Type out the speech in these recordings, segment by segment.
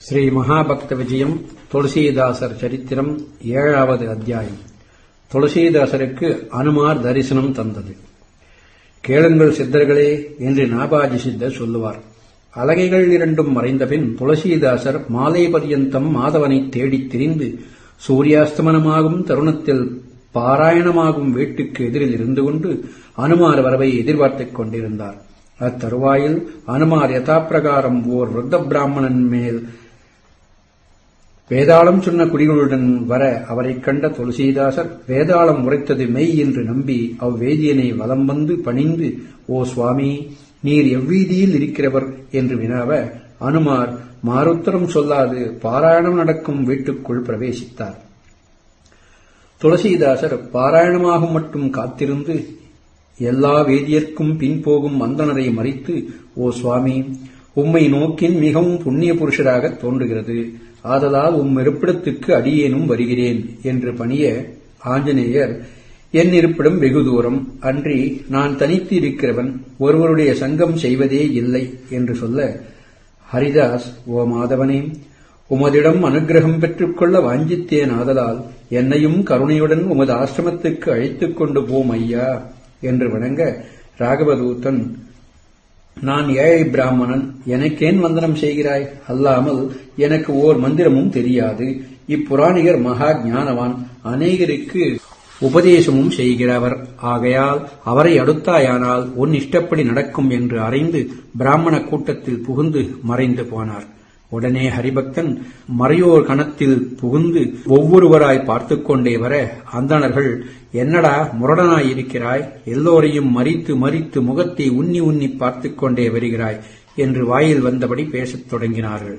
ஸ்ரீ மகாபக்த விஜயம் துளசீதாசர் சரித்திரம் ஏழாவது அத்தியாயம் துளசீதாசருக்கு அனுமார் தரிசனம் தந்தது கேளுங்கள் சித்தர்களே என்று நாபாஜி சித்தர் சொல்லுவார் அலகைகள் இரண்டும் மறைந்தபின் துளசீதாசர் மாலை பர்யந்தம் மாதவனை தேடித் திரிந்து சூரியாஸ்தமனமாகும் தருணத்தில் பாராயணமாகும் வீட்டுக்கு எதிரில் இருந்து கொண்டு அனுமார் வரவை எதிர்பார்த்துக் கொண்டிருந்தார் அத்தருவாயில் அனுமார் யதாப்பிரகாரம் ஓர் விருத்த பிராமணன் மேல் வேதாளம் சொன்ன குடிகளுடன் வர அவரைக் கண்ட துளசீதாசர் வேதாளம் உரைத்தது மெய் என்று நம்பி அவ்வேதியனை வலம் வந்து பணிந்து ஓ சுவாமி நீர் எவ்வீதியில் இருக்கிறவர் என்று வினாவ அனுமார் மாருத்தரம் சொல்லாது பாராயணம் நடக்கும் வீட்டுக்குள் பிரவேசித்தார் துளசீதாசர் பாராயணமாகும் மட்டும் காத்திருந்து எல்லா வேதியர்க்கும் பின்போகும் அந்தணரை மறித்து ஓ சுவாமி உம்மை நோக்கின் மிகவும் புண்ணிய புருஷராக தோன்றுகிறது ஆதலால் உம் இருப்பிடத்துக்கு அடியேனும் வருகிறேன் என்று பணிய ஆஞ்சநேயர் என் இருப்பிடம் வெகு தூரம் அன்றி நான் தனித்து இருக்கிறவன் ஒருவருடைய சங்கம் செய்வதே இல்லை என்று சொல்ல ஹரிதாஸ் ஓ மாதவனே உமதிடம் அனுகிரகம் பெற்றுக்கொள்ள வாஞ்சித்தேன் ஆதலால் என்னையும் கருணையுடன் உமது ஆசிரமத்துக்கு அழைத்துக் கொண்டு போம் ஐயா என்று வணங்க ராகவதூத்தன் நான் ஏழை பிராமணன் எனக்கேன் வந்தனம் செய்கிறாய் அல்லாமல் எனக்கு ஓர் மந்திரமும் தெரியாது இப்புராணிகர் மகா ஞானவான் அநேகருக்கு உபதேசமும் செய்கிறவர் ஆகையால் அவரை அடுத்தாயானால் உன் இஷ்டப்படி நடக்கும் என்று அறிந்து பிராமண கூட்டத்தில் புகுந்து மறைந்து போனார் உடனே ஹரிபக்தன் மறையோர் கணத்தில் புகுந்து ஒவ்வொருவராய் பார்த்து கொண்டே வர அந்தணர்கள் என்னடா முரடனாயிருக்கிறாய் எல்லோரையும் மறித்து மறித்து முகத்தை உன்னி உன்னி பார்த்து கொண்டே வருகிறாய் என்று வாயில் வந்தபடி பேசத் தொடங்கினார்கள்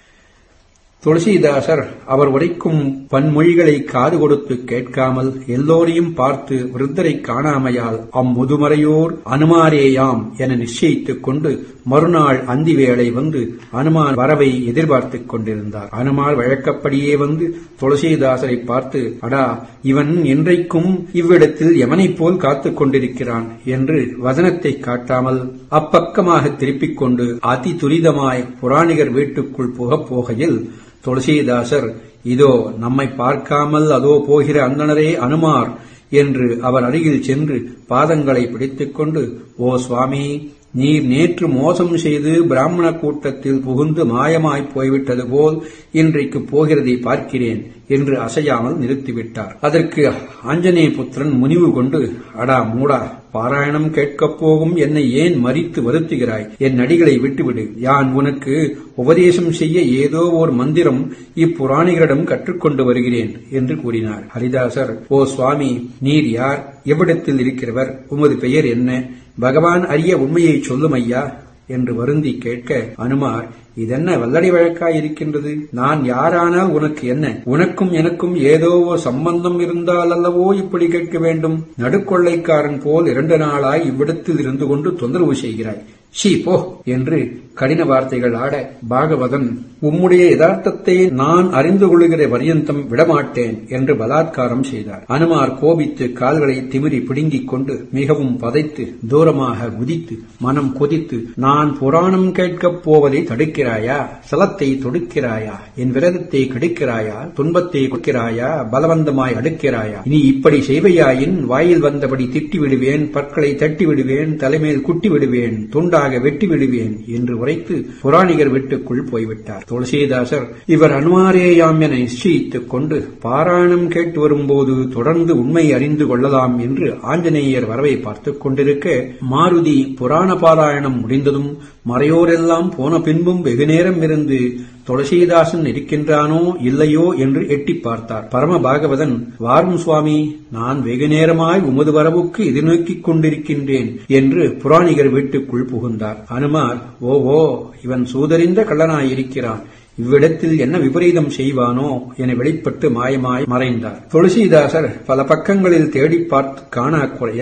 துளசிதாசர் அவர் உரைக்கும் பன்மொழிகளை காது கொடுத்து கேட்காமல் எல்லோரையும் பார்த்து விருத்தரை காணாமையால் அம்முதுமறையோர் அனுமாரேயாம் என நிச்சயித்துக் கொண்டு மறுநாள் அந்தி வேளை வந்து அனுமான் வரவை எதிர்பார்த்துக் கொண்டிருந்தார் அனுமார் வழக்கப்படியே வந்து துளசிதாசரை பார்த்து அடா இவன் என்றைக்கும் இவ்விடத்தில் எவனைப் போல் காத்துக் கொண்டிருக்கிறான் என்று வதனத்தை காட்டாமல் அப்பக்கமாக திருப்பிக் கொண்டு அதி துரிதமாய் புராணிகர் வீட்டுக்குள் புகப் போகையில் துளசிதாசர் இதோ நம்மை பார்க்காமல் அதோ போகிற அந்தணரே அனுமார் என்று அவர் அருகில் சென்று பாதங்களை பிடித்துக் கொண்டு ஓ சுவாமி நீர் நேற்று மோசம் செய்து பிராமண கூட்டத்தில் புகுந்து மாயமாய் போய்விட்டது போல் இன்றைக்கு போகிறதை பார்க்கிறேன் என்று அசையாமல் நிறுத்திவிட்டார் அதற்கு ஆஞ்சநேய புத்திரன் முனிவு கொண்டு அடா மூடா பாராயணம் கேட்கப் போகும் என்னை ஏன் மறித்து வருத்துகிறாய் என் அடிகளை விட்டுவிடு யான் உனக்கு உபதேசம் செய்ய ஏதோ ஓர் மந்திரம் இப்புராணிகளிடம் கற்றுக்கொண்டு வருகிறேன் என்று கூறினார் ஹரிதாசர் ஓ சுவாமி நீர் யார் எவ்விடத்தில் இருக்கிறவர் உமது பெயர் என்ன பகவான் அறிய உண்மையை சொல்லும் ஐயா என்று வருந்தி கேட்க அனுமார் இதென்ன வல்லடி வழக்காய் இருக்கின்றது நான் யாரானால் உனக்கு என்ன உனக்கும் எனக்கும் ஏதோ சம்பந்தம் இருந்தால் அல்லவோ இப்படி கேட்க வேண்டும் நடுக்கொள்ளைக்காரன் போல் இரண்டு நாளாய் இவ்விடத்தில் இருந்து கொண்டு தொந்தரவு செய்கிறாய் ஷீ போ என்று கடின வார்த்தைகள் ஆட பாகவதன் உம்முடைய யதார்த்தத்தை நான் அறிந்து கொள்கிற பரியந்தம் விடமாட்டேன் என்று பலாத்காரம் செய்தார் அனுமார் கோபித்து கால்களை திமிரி பிடுங்கிக் கொண்டு மிகவும் பதைத்து தூரமாக குதித்து மனம் கொதித்து நான் புராணம் கேட்கப் போவதை தடுக்கிறாயா சலத்தை தொடுக்கிறாயா என் விரதத்தை கெடுக்கிறாயா துன்பத்தை கொடுக்கிறாயா பலவந்தமாய் அடுக்கிறாயா இனி இப்படி செய்வையாயின் வாயில் வந்தபடி திட்டி விடுவேன் பற்களை தட்டி விடுவேன் தலைமேல் குட்டி விடுவேன் துண்டாக வெட்டி விடுவேன் என்று உரைத்து புராணிகர் வீட்டுக்குள் போய்விட்டார் துளசிதாசர் இவர் அனுமாரேயாம் என நிச்சயித்துக் கொண்டு பாராயணம் கேட்டு வரும்போது தொடர்ந்து உண்மை அறிந்து கொள்ளலாம் என்று ஆஞ்சநேயர் வரவை பார்த்துக் கொண்டிருக்க மாருதி புராண பாராயணம் முடிந்ததும் மறையோரெல்லாம் போன பின்பும் வெகுநேரம் இருந்து துளசிதாசன் இருக்கின்றானோ இல்லையோ என்று எட்டி பார்த்தார் பரம பாகவதன் வாரும் சுவாமி நான் வெகு நேரமாய் உமது வரவுக்கு எதிர்நோக்கிக் கொண்டிருக்கின்றேன் என்று புராணிகர் வீட்டுக்குள் புகுந்தார் அனுமார் ஓ ஓ இவன் சூதறிந்த கள்ளனாயிருக்கிறான் இவ்விடத்தில் என்ன விபரீதம் செய்வானோ என வெளிப்பட்டு மாயமாய் மறைந்தார் துளசிதாசர் பல பக்கங்களில் தேடி பார்த்து காணா குறையால்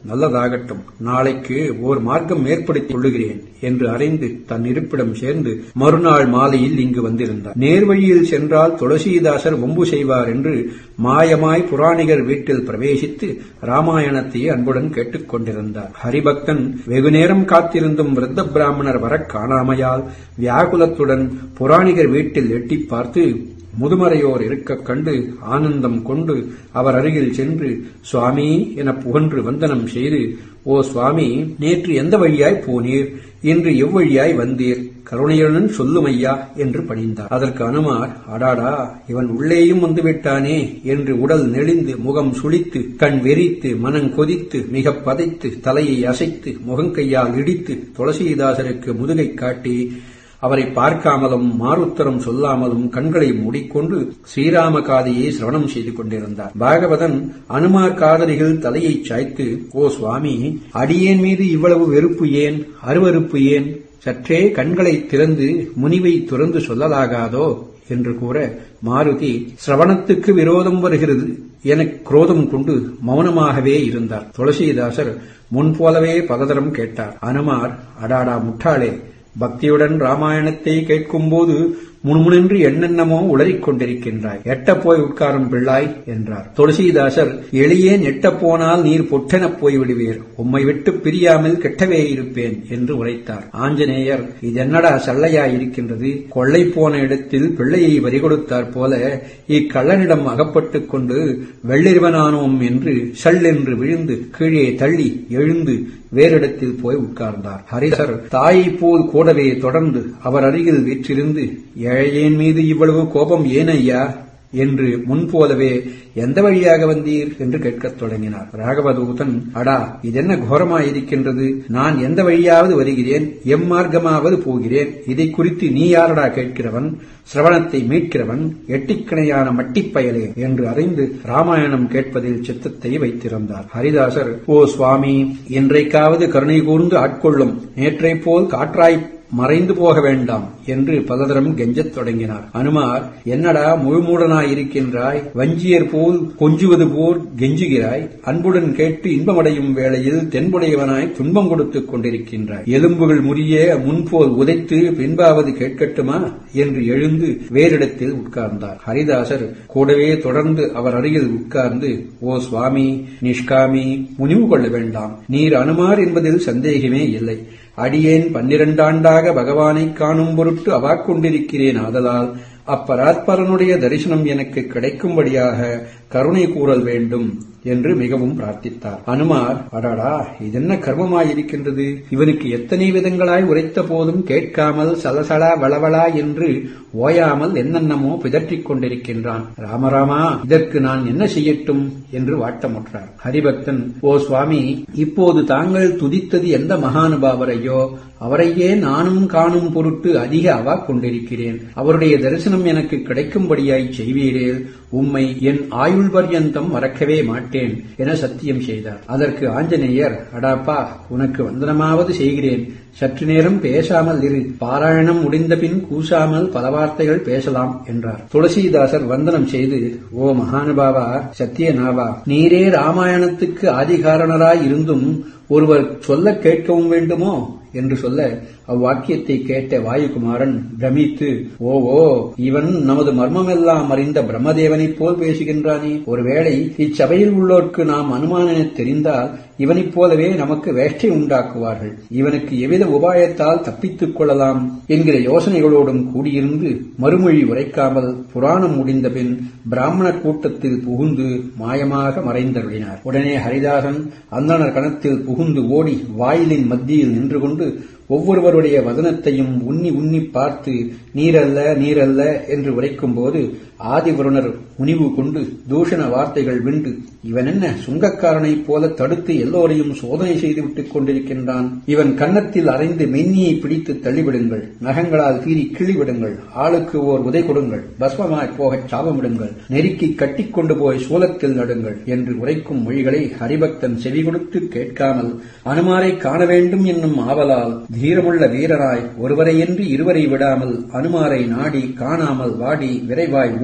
நல்லதாகட்டும் நாளைக்கு ஓர் மார்க்கம் ஏற்படுத்திக் கொள்ளுகிறேன் என்று அறிந்து தன் இருப்பிடம் சேர்ந்து மறுநாள் மாலையில் இங்கு வந்திருந்தார் நேர்வழியில் சென்றால் துளசிதாசர் வம்பு செய்வார் என்று மாயமாய் புராணிகர் வீட்டில் பிரவேசித்து ராமாயணத்தை அன்புடன் கேட்டுக் கொண்டிருந்தார் ஹரிபக்தன் வெகுநேரம் காத்திருந்தும் விருத்த பிராமணர் வரக் காணாமையால் வியாகுலத்துடன் புராணிகர் வீட்டில் எட்டிப் பார்த்து முதுமறையோர் இருக்கக் கண்டு ஆனந்தம் கொண்டு அவர் அருகில் சென்று சுவாமி என புகன்று வந்தனம் செய்து ஓ சுவாமி நேற்று எந்த வழியாய் போனீர் இன்று எவ்வழியாய் வந்தீர் கருணையுடன் சொல்லும் ஐயா என்று பணிந்தார் அதற்கு அனுமார் அடாடா இவன் உள்ளேயும் வந்துவிட்டானே என்று உடல் நெளிந்து முகம் சுளித்து கண் வெறித்து மனம் கொதித்து மிக பதைத்து தலையை அசைத்து முகங்கையால் இடித்து துளசிதாசருக்கு முதுகை காட்டி அவரை பார்க்காமலும் மாறுத்தரம் சொல்லாமலும் கண்களை மூடிக்கொண்டு ஸ்ரீராம காதையை சிரவணம் செய்து கொண்டிருந்தார் பாகவதன் அனுமார் காதலிகள் தலையை சாய்த்து ஓ சுவாமி அடியேன் மீது இவ்வளவு வெறுப்பு ஏன் அருவறுப்பு ஏன் சற்றே கண்களை திறந்து முனிவை துறந்து சொல்லலாகாதோ என்று கூற மாருதி சிரவணத்துக்கு விரோதம் வருகிறது என குரோதம் கொண்டு மௌனமாகவே இருந்தார் துளசிதாசர் முன்போலவே பலதரம் கேட்டார் அனுமார் அடாடா முட்டாளே பக்தியுடன் ராமாயணத்தை கேட்கும்போது முணுமுனின்று என்னென்னமோ உளறிக் கொண்டிருக்கின்றாய் எட்டப் போய் உட்காரும் பிள்ளாய் என்றார் துளசிதாசர் எளியேன் எட்டப் போனால் நீர் பொட்டெனப் போய் விடுவீர் உம்மை விட்டு பிரியாமல் கெட்டவே இருப்பேன் என்று உரைத்தார் ஆஞ்சநேயர் இதென்னடா சல்லையாய் இருக்கின்றது கொள்ளை போன இடத்தில் பிள்ளையை வரி கொடுத்தார் போல இக்கள்ளனிடம் அகப்பட்டுக் கொண்டு வெள்ளிருவனானோம் என்று சல்லென்று விழுந்து கீழே தள்ளி எழுந்து வேறிடத்தில் போய் உட்கார்ந்தார் ஹரிசர் தாயை போல் கூடவே தொடர்ந்து அவர் அருகில் வீற்றிருந்து ஏழையேன் மீது இவ்வளவு கோபம் ஏன் ஐயா என்று முன்போலவே எந்த வழியாக வந்தீர் என்று கேட்கத் தொடங்கினார் ராகவதூதன் அடா இதென்ன கோரமாயிருக்கின்றது நான் எந்த வழியாவது வருகிறேன் எம்மார்க்கமாவது போகிறேன் இதை குறித்து நீ யாரடா கேட்கிறவன் சிரவணத்தை மீட்கிறவன் எட்டிக்கிணையான மட்டிப்பயலே என்று அறிந்து ராமாயணம் கேட்பதில் சித்தத்தை வைத்திருந்தார் ஹரிதாசர் ஓ சுவாமி இன்றைக்காவது கருணை கூர்ந்து ஆட்கொள்ளும் நேற்றைப் போல் காற்றாய் மறைந்து போக வேண்டாம் என்று பலதரம் கெஞ்சத் தொடங்கினார் அனுமார் என்னடா முழுமூடனாயிருக்கின்றாய் வஞ்சியர் போல் கொஞ்சுவது போல் கெஞ்சுகிறாய் அன்புடன் கேட்டு இன்பமடையும் வேளையில் தென்புடையவனாய் துன்பம் கொடுத்துக் கொண்டிருக்கின்றாய் எலும்புகள் முறிய முன்போல் உதைத்து பின்பாவது கேட்கட்டுமா என்று எழுந்து வேறிடத்தில் உட்கார்ந்தார் ஹரிதாசர் கூடவே தொடர்ந்து அவர் அருகில் உட்கார்ந்து ஓ சுவாமி நிஷ்காமி முனிவு கொள்ள வேண்டாம் நீர் அனுமார் என்பதில் சந்தேகமே இல்லை அடியேன் பன்னிரண்டாண்டாக பகவானைக் காணும் பொருட்டு அவாக்கொண்டிருக்கிறேன் ஆதலால் அப்பராத்பரனுடைய தரிசனம் எனக்கு கிடைக்கும்படியாக கருணை கூறல் வேண்டும் என்று மிகவும் பிரார்த்தித்தார் அனுமார் அடாடா இதென்ன கர்மமாயிருக்கின்றது இவனுக்கு எத்தனை விதங்களாய் உரைத்த போதும் கேட்காமல் சலசலா வளவளா என்று ஓயாமல் என்னென்னமோ பிதற்றிக் கொண்டிருக்கின்றான் ராமராமா இதற்கு நான் என்ன செய்யட்டும் என்று வாட்டமுற்றார் ஹரிபக்தன் ஓ சுவாமி இப்போது தாங்கள் துதித்தது எந்த மகானுபாவரையோ அவரையே நானும் காணும் பொருட்டு அதிக அவா கொண்டிருக்கிறேன் அவருடைய தரிசனம் எனக்கு கிடைக்கும்படியாய் செய்வீரேல் உம்மை என் ஆயுள் பர்யந்தம் மறக்கவே மாட்டேன் என சத்தியம் செய்தார் அதற்கு ஆஞ்சநேயர் அடாப்பா உனக்கு வந்தனமாவது செய்கிறேன் சற்று நேரம் பேசாமல் இரு பாராயணம் முடிந்த பின் கூசாமல் பல வார்த்தைகள் பேசலாம் என்றார் துளசிதாசர் வந்தனம் செய்து ஓ மகானுபாவா சத்தியநாவா நீரே ராமாயணத்துக்கு ஆதிகாரணராய் இருந்தும் ஒருவர் சொல்ல கேட்கவும் வேண்டுமோ என்று சொல்ல அவ்வாக்கியத்தை கேட்ட வாயுகுமாரன் பிரமித்து ஓ ஓ இவன் நமது மர்மமெல்லாம் அறிந்த பிரம்மதேவனைப் போல் பேசுகின்றானே ஒருவேளை இச்சபையில் உள்ளோர்க்கு நாம் அனுமானென தெரிந்தால் இவனைப் போலவே நமக்கு வேஷ்டை உண்டாக்குவார்கள் இவனுக்கு எவ்வித உபாயத்தால் தப்பித்துக் கொள்ளலாம் என்கிற யோசனைகளோடும் கூடியிருந்து மறுமொழி உரைக்காமல் புராணம் முடிந்த பின் பிராமண கூட்டத்தில் புகுந்து மாயமாக மறைந்தருளினார் உடனே ஹரிதாசன் அந்தனர் கணத்தில் புகுந்து ஓடி வாயிலின் மத்தியில் நின்று கொண்டு ஒவ்வொருவருடைய வதனத்தையும் உன்னி உன்னி பார்த்து நீரல்ல நீரல்ல என்று உரைக்கும் போது ஆதிவருணர் முனிவு கொண்டு தூஷண வார்த்தைகள் விண்டு இவன் என்ன சுங்கக்காரனைப் போல தடுத்து எல்லோரையும் சோதனை செய்து விட்டுக் கொண்டிருக்கின்றான் இவன் கன்னத்தில் அரைந்து மென்னியை பிடித்து தள்ளிவிடுங்கள் நகங்களால் கீறி கிள்ளிவிடுங்கள் ஆளுக்கு ஓர் உதை கொடுங்கள் பஸ்மமாய் போகச் சாபமிடுங்கள் நெருக்கி கட்டிக்கொண்டு போய் சூலத்தில் நடுங்கள் என்று உரைக்கும் மொழிகளை ஹரிபக்தன் செவி கொடுத்து கேட்காமல் அனுமாரை காண வேண்டும் என்னும் ஆவலால் தீரமுள்ள வீரராய் ஒருவரையன்றி இருவரை விடாமல் அனுமாரை நாடி காணாமல் வாடி விரைவாய்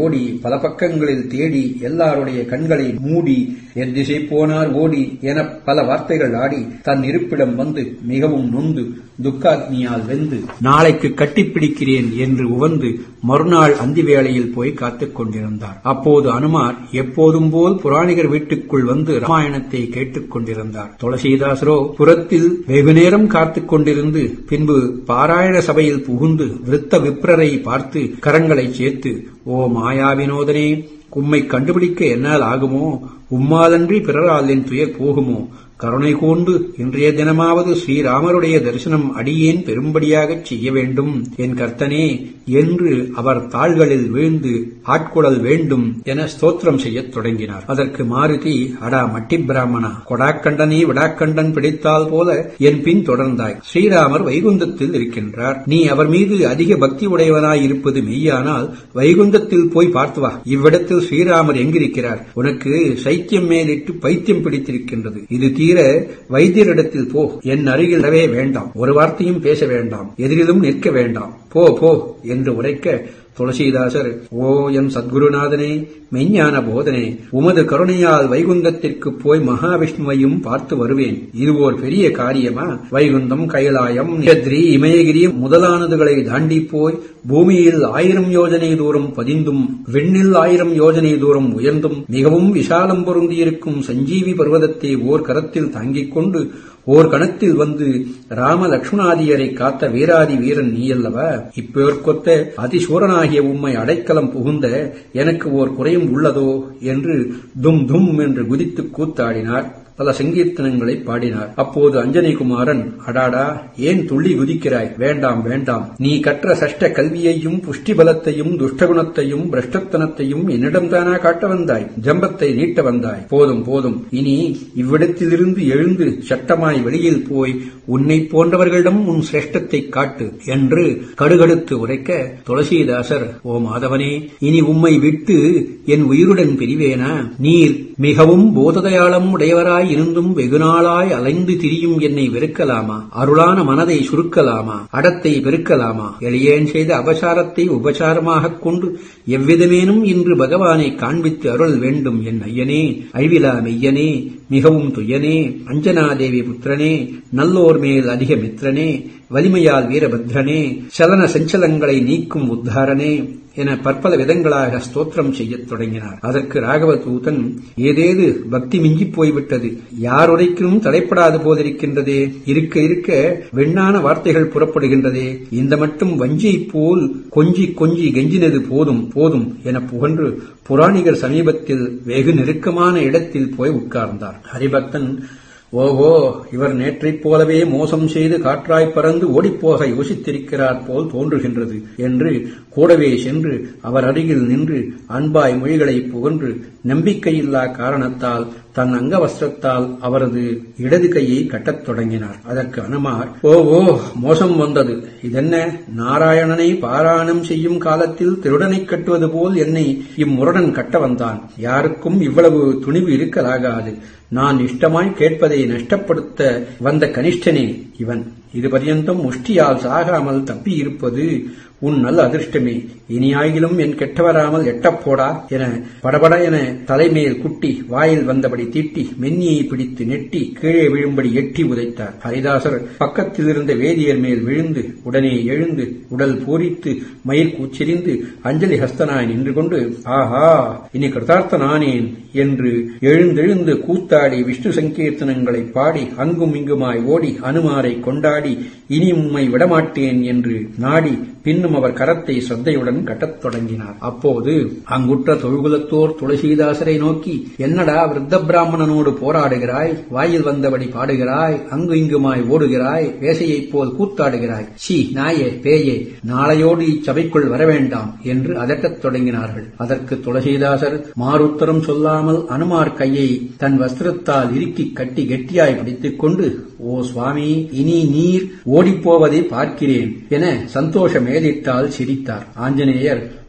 ஓடி பல பக்கங்களில் தேடி எல்லாருடைய கண்களை மூடி எத்திசை போனார் ஓடி என பல வார்த்தைகள் ஆடி தன் இருப்பிடம் வந்து மிகவும் நொந்து துக்காக்னியால் வெந்து நாளைக்கு கட்டிப்பிடிக்கிறேன் என்று உவந்து மறுநாள் அந்தி வேளையில் போய் காத்துக் கொண்டிருந்தார் அப்போது அனுமார் எப்போதும் போல் புராணிகர் வீட்டுக்குள் வந்து ராமாயணத்தை கேட்டுக் கொண்டிருந்தார் துளசிதாசரோ புறத்தில் வெகு நேரம் காத்துக் கொண்டிருந்து பின்பு பாராயண சபையில் புகுந்து விருத்த விப்ரரை பார்த்து கரங்களை சேர்த்து ஓ மாயாவினோதனே உம்மை கண்டுபிடிக்க என்னால் ஆகுமோ உம்மாதன்றி பிறரால் என் துயர் போகுமோ கருணை கூர்ந்து இன்றைய தினமாவது ஸ்ரீராமருடைய தரிசனம் அடியேன் பெரும்படியாகச் செய்ய வேண்டும் என் கர்த்தனே என்று அவர் தாள்களில் வீழ்ந்து ஆட்குழல் வேண்டும் என ஸ்தோத்திரம் செய்யத் தொடங்கினார் அதற்கு மாருதி அடா மட்டி பிராமணா கொடாக்கண்டனே விடாக்கண்டன் பிடித்தால் போல என் பின் தொடர்ந்தாய் ஸ்ரீராமர் வைகுந்தத்தில் இருக்கின்றார் நீ அவர் மீது அதிக பக்தி உடையவனாய் இருப்பது மெய்யானால் வைகுந்தத்தில் போய் பார்த்து வா இவ்விடத்தில் ஸ்ரீராமர் எங்கிருக்கிறார் உனக்கு சைத்தியம் மேலிட்டு பைத்தியம் பிடித்திருக்கின்றது இது தீர வைத்தியரிடத்தில் போ என் அருகில் வரவே வேண்டாம் ஒரு வார்த்தையும் பேச வேண்டாம் எதிரிலும் நிற்க வேண்டாம் போ போ என்று உரைக்க துளசிதாசர் ஓ எம் சத்குருநாதனே மெய்ஞான போதனே உமது கருணையால் வைகுந்தத்திற்கு போய் மகாவிஷ்ணுவையும் பார்த்து வருவேன் இது ஓர் பெரிய காரியமா வைகுந்தம் கைலாயம் நிஷத்ரி இமயகிரி முதலானதுகளை தாண்டி போய் பூமியில் ஆயிரம் யோஜனை தூரம் பதிந்தும் விண்ணில் ஆயிரம் யோஜனை தூரம் உயர்ந்தும் மிகவும் விசாலம் பொருந்தியிருக்கும் சஞ்சீவி பர்வதத்தை ஓர் கரத்தில் தாங்கிக் கொண்டு ஓர் கணத்தில் வந்து ராம லக்ஷ்மணாதியரை காத்த வீராதி வீரன் நீயல்லவா இப்போர்க்கொத்த அதிசூரனாகிய உம்மை அடைக்கலம் புகுந்த எனக்கு ஓர் குறையும் உள்ளதோ என்று தும் தும் என்று குதித்து கூத்தாடினார் பல சங்கீர்த்தனங்களை பாடினார் அப்போது அஞ்சனை குமாரன் அடாடா ஏன் துள்ளி குதிக்கிறாய் வேண்டாம் வேண்டாம் நீ கற்ற சஷ்ட கல்வியையும் புஷ்டி பலத்தையும் துஷ்டகுணத்தையும் பிரஷ்டத்தனத்தையும் என்னிடம்தானா காட்ட வந்தாய் ஜம்பத்தை நீட்ட வந்தாய் போதும் போதும் இனி இவ்விடத்திலிருந்து எழுந்து சட்டமாய் வெளியில் போய் உன்னை போன்றவர்களிடம் உன் சிரேஷ்டத்தை காட்டு என்று கடுகடுத்து உரைக்க துளசிதாசர் ஓ மாதவனே இனி உம்மை விட்டு என் உயிருடன் பிரிவேனா நீர் மிகவும் போததயாளம் உடையவராய் இருந்தும் வெகுநாளாய் அலைந்து திரியும் என்னை வெறுக்கலாமா அருளான மனதை சுருக்கலாமா அடத்தை பெருக்கலாமா எளியேன் செய்த அபசாரத்தை உபசாரமாகக் கொண்டு எவ்விதமேனும் இன்று பகவானை காண்பித்து அருள் வேண்டும் என் ஐயனே அழிவிலா மெய்யனே மிகவும் துயனே அஞ்சனாதேவி புத்திரனே நல்லோர் மேல் அதிக மித்திரனே வலிமையால் வீரபத்ரனே சலன சஞ்சலங்களை நீக்கும் உத்தாரனே என பற்பல விதங்களாக ஸ்தோத்திரம் செய்யத் தொடங்கினார் அதற்கு ராகவதூதன் ஏதேது பக்தி மிஞ்சிப் போய்விட்டது யாருரைக்கும் தடைப்படாது போதிருக்கின்றதே இருக்க இருக்க வெண்ணான வார்த்தைகள் புறப்படுகின்றதே இந்த மட்டும் வஞ்சியை போல் கொஞ்சி கொஞ்சி கெஞ்சினது போதும் போதும் என புகன்று புராணிகர் சமீபத்தில் வெகு நெருக்கமான இடத்தில் போய் உட்கார்ந்தார் ஹரிபக்தன் ஓஹோ இவர் நேற்றைப் போலவே மோசம் செய்து காற்றாய் பறந்து ஓடிப்போக யோசித்திருக்கிறார் போல் தோன்றுகின்றது என்று கூடவே சென்று அவர் அருகில் நின்று அன்பாய் மொழிகளை புகன்று நம்பிக்கையில்லா காரணத்தால் தன் அங்கவஸ்திரத்தால் அவரது இடது கையை கட்டத் தொடங்கினார் அதற்கு அனுமார் ஓ ஓ மோசம் வந்தது இதென்ன நாராயணனை பாராயணம் செய்யும் காலத்தில் திருடனை கட்டுவது போல் என்னை இம்முரடன் கட்ட வந்தான் யாருக்கும் இவ்வளவு துணிவு இருக்கலாகாது நான் இஷ்டமாய் கேட்பதை நஷ்டப்படுத்த வந்த கனிஷ்டனே இவன் இது பரியந்தம் முஷ்டியால் சாகாமல் தப்பி இருப்பது உன் நல்ல அதிர்ஷ்டமே இனியாகிலும் என் கெட்டவராமல் எட்டப்போடா என படபட என தலைமேல் குட்டி வாயில் வந்தபடி தீட்டி மென்னியை பிடித்து நெட்டி கீழே விழும்படி எட்டி உதைத்தார் ஹரிதாசர் பக்கத்தில் இருந்த வேதியர் மேல் விழுந்து உடனே எழுந்து உடல் பூரித்து மயிர் கூச்செறிந்து அஞ்சலி ஹஸ்தனாய் நின்று கொண்டு ஆஹா இனி கிருதார்த்தனானேன் என்று எழுந்தெழுந்து கூத்தாடி விஷ்ணு சங்கீர்த்தனங்களை பாடி அங்கும் இங்குமாய் ஓடி அனுமாரை கொண்டாடி இனி உம்மை விடமாட்டேன் என்று நாடி பின்னும் அவர் கரத்தை சத்தையுடன் கட்டத் தொடங்கினார் அப்போது அங்குற்ற தொழுகுலத்தோர் துளசிதாசரை நோக்கி என்னடா விருத்த பிராமணனோடு போராடுகிறாய் வாயில் வந்தபடி பாடுகிறாய் அங்கு இங்குமாய் ஓடுகிறாய் வேசையைப் போல் கூத்தாடுகிறாய் சி நாயே பேயே நாளையோடு இச்சபைக்குள் வரவேண்டாம் என்று அதட்டத் தொடங்கினார்கள் அதற்கு துளசிதாசர் மாறுத்தரம் சொல்லாமல் அனுமார் கையை தன் வஸ்திரத்தால் இறுக்கி கட்டி கெட்டியாய் பிடித்துக் கொண்டு ஓ சுவாமி இனி நீர் ஓடிப்போவதை பார்க்கிறேன் என சந்தோஷ மேலிட்டால் சிரித்தார் ஆஞ்சநேயர்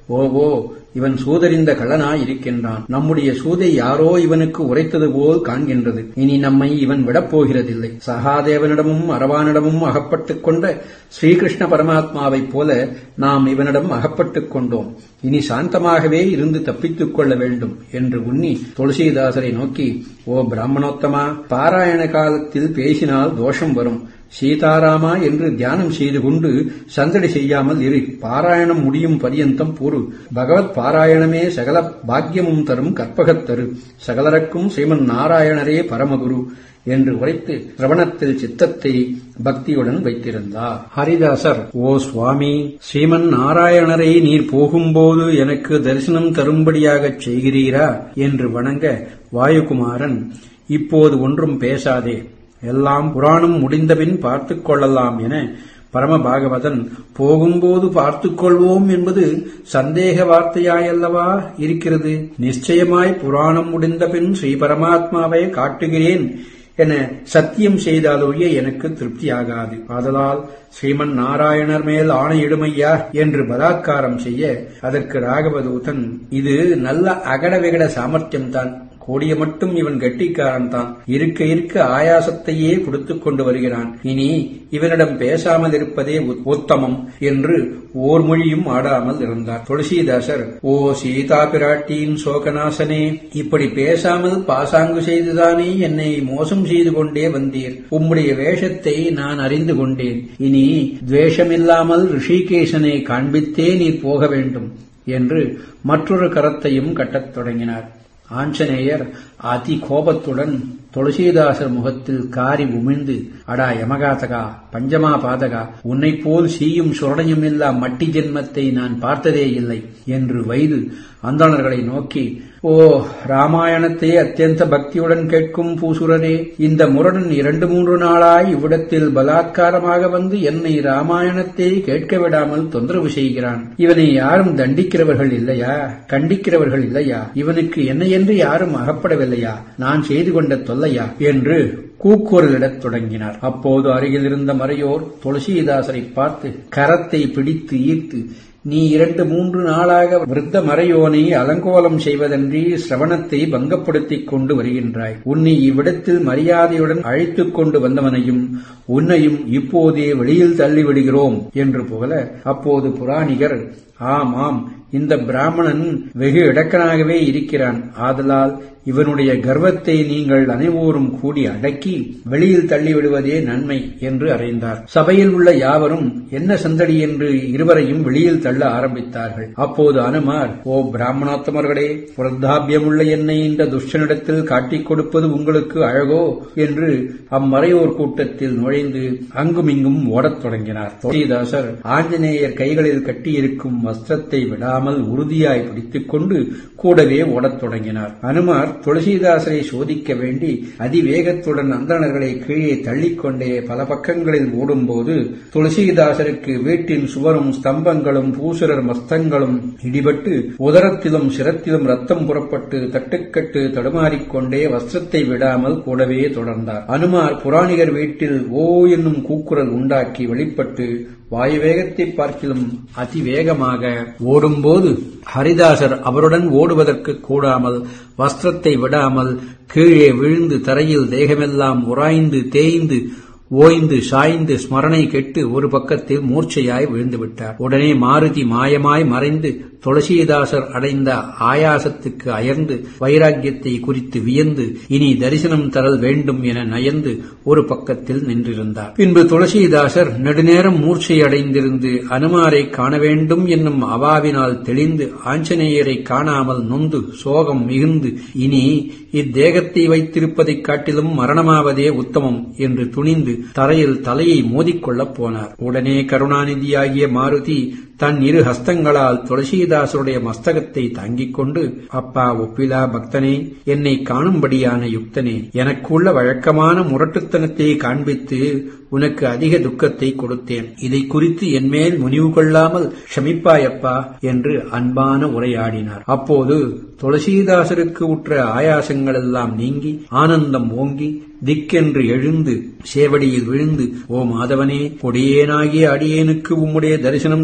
ஓவோ இவன் சூதறிந்த கள்ளனாய் இருக்கின்றான் நம்முடைய சூதை யாரோ இவனுக்கு உரைத்தது போல் காண்கின்றது இனி நம்மை இவன் விடப்போகிறதில்லை சகாதேவனிடமும் அரவானிடமும் அகப்பட்டுக் கொண்ட ஸ்ரீகிருஷ்ண பரமாத்மாவைப் போல நாம் இவனிடம் அகப்பட்டுக் கொண்டோம் இனி சாந்தமாகவே இருந்து தப்பித்துக் கொள்ள வேண்டும் என்று உண்ணி துளசிதாசரை நோக்கி ஓ பிராமணோத்தமா பாராயண காலத்தில் பேசினால் தோஷம் வரும் சீதாராமா என்று தியானம் செய்து கொண்டு சந்தடி செய்யாமல் இரு பாராயணம் முடியும் பரியந்தம் பொறு பகவத் பாராயணமே சகல பாக்கியமும் தரும் கற்பகத்தரு சகலருக்கும் ஸ்ரீமன் நாராயணரே பரமகுரு என்று உரைத்து சிரவணத்தில் சித்தத்தை பக்தியுடன் வைத்திருந்தார் ஹரிதாசர் ஓ சுவாமி ஸ்ரீமன் நாராயணரை நீர் போகும்போது எனக்கு தரிசனம் தரும்படியாகச் செய்கிறீரா என்று வணங்க வாயுகுமாரன் இப்போது ஒன்றும் பேசாதே எல்லாம் புராணம் முடிந்தபின் பார்த்துக் கொள்ளலாம் என பரமபாகவதன் போகும்போது பார்த்துக் கொள்வோம் என்பது சந்தேக வார்த்தையாயல்லவா இருக்கிறது நிச்சயமாய் புராணம் முடிந்தபின் ஸ்ரீ பரமாத்மாவை காட்டுகிறேன் என சத்தியம் செய்தாலொழிய எனக்கு திருப்தியாகாது ஆதலால் ஸ்ரீமன் நாராயணர் மேல் ஆணையிடுமையா என்று பலாத்காரம் செய்ய அதற்கு ராகவதூதன் இது நல்ல அகட விகட சாமர்த்தியம்தான் கூடிய மட்டும் இவன் கெட்டிக்காரன் தான் இருக்க இருக்க ஆயாசத்தையே கொடுத்துக் கொண்டு வருகிறான் இனி இவனிடம் பேசாமல் இருப்பதே உத்தமம் என்று ஓர் மொழியும் ஆடாமல் இருந்தார் துளசிதாசர் ஓ சீதா பிராட்டியின் சோகநாசனே இப்படி பேசாமல் பாசாங்கு செய்துதானே என்னை மோசம் செய்து கொண்டே வந்தீர் உம்முடைய வேஷத்தை நான் அறிந்து கொண்டேன் இனி துவேஷமில்லாமல் ரிஷிகேசனை காண்பித்தே நீர் போக வேண்டும் என்று மற்றொரு கரத்தையும் கட்டத் தொடங்கினார் ஆஞ்சநேயர் அதி கோபத்துடன் துளசிதாசர் முகத்தில் காரி உமிழ்ந்து அடா யமகாதகா பஞ்சமா பாதகா உன்னைப் போல் சீயும் சுரணையும் இல்லா மட்டி ஜென்மத்தை நான் பார்த்ததே இல்லை என்று வைது அந்தணர்களை நோக்கி ஓ ராமாயணத்தை அத்தியந்த பக்தியுடன் கேட்கும் பூசுரரே இந்த முரடன் இரண்டு மூன்று நாளாய் இவ்விடத்தில் பலாத்காரமாக வந்து என்னை ராமாயணத்தை கேட்க விடாமல் தொந்தரவு செய்கிறான் இவனை யாரும் தண்டிக்கிறவர்கள் இல்லையா கண்டிக்கிறவர்கள் இல்லையா இவனுக்கு என்ன என்று யாரும் அகப்படவில்லையா நான் செய்து கொண்ட தொல்லையா என்று கூக்குரலிடத் தொடங்கினார் அப்போது அருகில் இருந்த மறையோர் துளசிதாசரை பார்த்து கரத்தை பிடித்து ஈர்த்து நீ இரண்டு மூன்று நாளாக விருத்த மறையோனை அலங்கோலம் செய்வதன்றி சிரவணத்தை பங்கப்படுத்திக் கொண்டு வருகின்றாய் உன்னை இவ்விடத்தில் மரியாதையுடன் அழைத்துக் கொண்டு வந்தவனையும் உன்னையும் இப்போதே வெளியில் தள்ளிவிடுகிறோம் என்று போல அப்போது புராணிகர் ஆம் ஆம் இந்த பிராமணன் வெகு இடக்கனாகவே இருக்கிறான் ஆதலால் இவனுடைய கர்வத்தை நீங்கள் அனைவோரும் கூடி அடக்கி வெளியில் தள்ளிவிடுவதே நன்மை என்று அறிந்தார் சபையில் உள்ள யாவரும் என்ன சந்தடி என்று இருவரையும் வெளியில் தள்ள ஆரம்பித்தார்கள் அப்போது அனுமார் ஓ பிராமணோத்தமர்களே புரத்தாபியமுள்ள என்னை இந்த துஷ்டனிடத்தில் காட்டிக் கொடுப்பது உங்களுக்கு அழகோ என்று அம்மறையோர் கூட்டத்தில் நுழைந்து அங்குமிங்கும் ஓடத் தொடங்கினார் துளசிதாசர் ஆஞ்சநேயர் கைகளில் கட்டியிருக்கும் வஸ்திரத்தை விடாமல் உறுதியாய் பிடித்துக் கொண்டு கூடவே ஓடத் தொடங்கினார் அனுமார் துளசிதாசரை சோதிக்க வேண்டி அதிவேகத்துடன் அந்தணர்களை கீழே தள்ளிக்கொண்டே பல பக்கங்களில் ஓடும்போது துளசிதாசருக்கு வீட்டின் சுவரும் ஸ்தம்பங்களும் பூசுரர் மஸ்தங்களும் இடிபட்டு உதரத்திலும் சிரத்திலும் ரத்தம் புறப்பட்டு தட்டுக்கட்டு தடுமாறிக்கொண்டே வஸ்திரத்தை விடாமல் கூடவே தொடர்ந்தார் அனுமார் புராணிகர் வீட்டில் ஓ என்னும் கூக்குரல் உண்டாக்கி வெளிப்பட்டு வாயுவேகத்தை பார்க்கிலும் அதிவேகமாக ஓடும்போது ஹரிதாசர் அவருடன் ஓடுவதற்கு கூடாமல் வஸ்திரத்தை விடாமல் கீழே விழுந்து தரையில் தேகமெல்லாம் உராய்ந்து தேய்ந்து ஓய்ந்து சாய்ந்து ஸ்மரணை கெட்டு ஒரு பக்கத்தில் மூர்ச்சையாய் விழுந்து விட்டார் உடனே மாருதி மாயமாய் மறைந்து துளசிதாசர் அடைந்த ஆயாசத்துக்கு அயர்ந்து வைராக்கியத்தை குறித்து வியந்து இனி தரிசனம் தரல் வேண்டும் என நயந்து ஒரு பக்கத்தில் நின்றிருந்தார் பின்பு துளசிதாசர் நெடுநேரம் மூர்ச்சை அடைந்திருந்து அனுமாரை காண வேண்டும் என்னும் அவாவினால் தெளிந்து ஆஞ்சநேயரை காணாமல் நொந்து சோகம் மிகுந்து இனி இத்தேகத்தை வைத்திருப்பதைக் காட்டிலும் மரணமாவதே உத்தமம் என்று துணிந்து தரையில் தலையை மோதிக்கொள்ளப் போனார் உடனே கருணாநிதியாகிய மாருதி தன் இரு ஹஸ்தங்களால் துளசிதாசருடைய மஸ்தகத்தை தாங்கிக் கொண்டு அப்பா ஒப்பிலா பக்தனே என்னை காணும்படியான யுக்தனே எனக்குள்ள வழக்கமான முரட்டுத்தனத்தை காண்பித்து உனக்கு அதிக துக்கத்தை கொடுத்தேன் இதை குறித்து என்மேல் முனிவு கொள்ளாமல் ஷமிப்பாயப்பா என்று அன்பான உரையாடினார் அப்போது துளசிதாசருக்கு உற்ற ஆயாசங்கள் எல்லாம் நீங்கி ஆனந்தம் ஓங்கி திக்கென்று எழுந்து சேவடியில் விழுந்து ஓ மாதவனே கொடியேனாகிய அடியேனுக்கு உம்முடைய தரிசனம் தந்தீரோ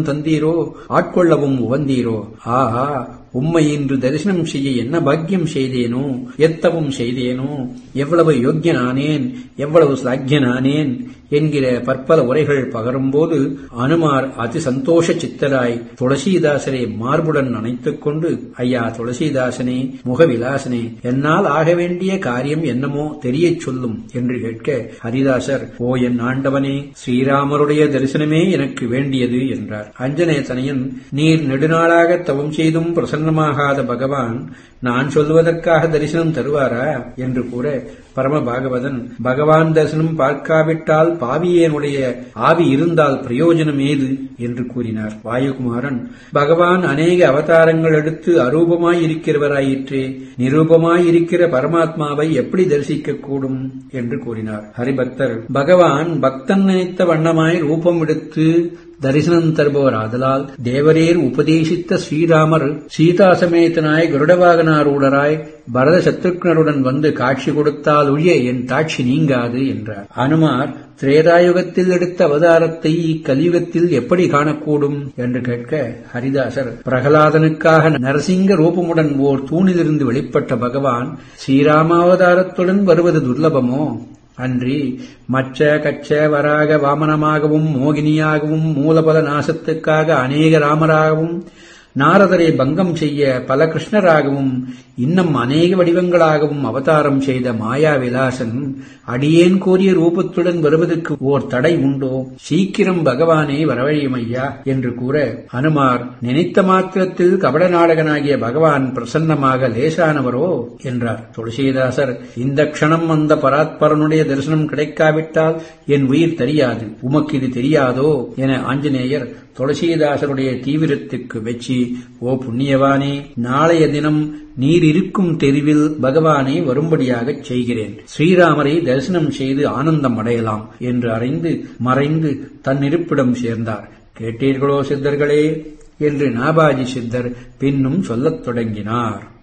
உவந்தீரோ ஆட்கொள்ளவும் உவந்தீரோ ஆஹா உம்மை இன்று தரிசனம் செய்ய என்ன பாக்கியம் செய்தேனோ எத்தவும் செய்தேனோ எவ்வளவு யோக்கியனானேன் எவ்வளவு சாக்கியனானேன் என்கிற பற்பல உரைகள் பகரும்போது அனுமார் அதி சந்தோஷ சித்தராய் துளசிதாசரை மார்புடன் அணைத்துக் கொண்டு ஐயா துளசிதாசனே முகவிலாசனே என்னால் ஆக வேண்டிய காரியம் என்னமோ தெரியச் சொல்லும் என்று கேட்க ஹரிதாசர் ஓ என் ஆண்டவனே ஸ்ரீராமருடைய தரிசனமே எனக்கு வேண்டியது என்றார் அஞ்சனேதனையன் நீர் நெடுநாளாக தவம் செய்தும் பிரசன்னமாகாத பகவான் நான் சொல்வதற்காக தரிசனம் தருவாரா என்று கூற பரம பாகவதன் பகவான் தரிசனம் பார்க்காவிட்டால் பாவியனுடைய ஆவி இருந்தால் பிரயோஜனம் ஏது என்று கூறினார் வாயுகுமாரன் பகவான் அநேக அவதாரங்கள் எடுத்து அரூபமாய் இருக்கிறவராயிற்றே நிரூபமாய் இருக்கிற பரமாத்மாவை எப்படி தரிசிக்க கூடும் என்று கூறினார் ஹரிபக்தர் பகவான் பக்தன் நினைத்த வண்ணமாய் ரூபம் எடுத்து தரிசனம் தருபவர் ஆதலால் தேவரேர் உபதேசித்த ஸ்ரீராமர் சீதாசமேதனாய் கருடவாகனாரூடராய் பரத சத்ருக்னருடன் வந்து காட்சி கொடுத்தால் ஒழிய என் தாட்சி நீங்காது என்றார் அனுமார் திரேதாயுகத்தில் எடுத்த அவதாரத்தை இக்கலியுகத்தில் எப்படி காணக்கூடும் என்று கேட்க ஹரிதாசர் பிரகலாதனுக்காக நரசிங்க ரூபமுடன் ஓர் தூணிலிருந்து வெளிப்பட்ட பகவான் ஸ்ரீராமாவதாரத்துடன் வருவது துர்லபமோ அன்றி மச்ச கச்ச வராக வாமனமாகவும் மோகினியாகவும் மூலபல நாசத்துக்காக அநேக ராமராகவும் நாரதரை பங்கம் செய்ய பல கிருஷ்ணராகவும் இன்னும் அநேக வடிவங்களாகவும் அவதாரம் செய்த மாயா விலாசன் அடியேன் கூறிய ரூபத்துடன் வருவதற்கு ஓர் தடை உண்டோ சீக்கிரம் பகவானே வரவழியுமையா என்று கூற அனுமார் நினைத்த மாத்திரத்தில் கபட நாடகனாகிய பகவான் பிரசன்னமாக லேசானவரோ என்றார் துளசிதாசர் இந்த க்ஷணம் அந்த பராத்பரனுடைய தரிசனம் கிடைக்காவிட்டால் என் உயிர் தெரியாது உமக்கு இது தெரியாதோ என ஆஞ்சநேயர் துளசிதாசருடைய தீவிரத்துக்கு வெச்சி ஓ புண்ணியவானே நாளைய தினம் நீர் இருக்கும் தெருவில் பகவானை வரும்படியாகச் செய்கிறேன் ஸ்ரீராமரை தரிசனம் செய்து ஆனந்தம் அடையலாம் என்று அறிந்து மறைந்து தன் இருப்பிடம் சேர்ந்தார் கேட்டீர்களோ சித்தர்களே என்று நாபாஜி சித்தர் பின்னும் சொல்லத் தொடங்கினார்